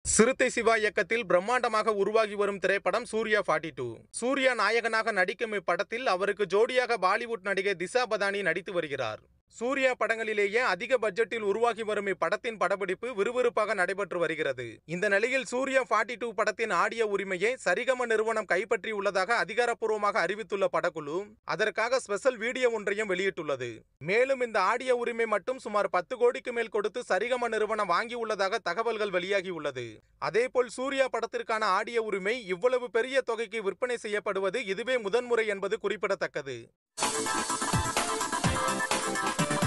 சிறுத்தை சிவா இயக்கத்தில் பிரம்மாண்டமாக உருவாகி வரும் திரைப்படம் சூர்யா ஃபார்ட்டி டூ சூர்யா நாயகனாக நடிக்கும் இப்படத்தில் அவருக்கு ஜோடியாக பாலிவுட் நடிகை திசா பதானி நடித்து வருகிறார் சூர்யா படங்களிலேயே அதிக பட்ஜெட்டில் உருவாகி வரும் இப்படத்தின் படப்பிடிப்பு விறுவிறுப்பாக நடைபெற்று வருகிறது இந்த நிலையில் சூர்யா ஃபார்ட்டி டூ படத்தின் ஆடியோ உரிமையை சரிகம நிறுவனம் கைப்பற்றியுள்ளதாக அதிகாரப்பூர்வமாக அறிவித்துள்ள படக்குழு அதற்காக ஸ்பெஷல் வீடியோ ஒன்றையும் வெளியிட்டுள்ளது மேலும் இந்த ஆடியோ உரிமை மட்டும் சுமார் பத்து கோடிக்கு மேல் கொடுத்து சரிகம நிறுவனம் வாங்கியுள்ளதாக தகவல்கள் வெளியாகியுள்ளது அதேபோல் சூர்யா படத்திற்கான ஆடியோ உரிமை இவ்வளவு பெரிய தொகைக்கு விற்பனை செய்யப்படுவது இதுவே முதன்முறை என்பது குறிப்பிடத்தக்கது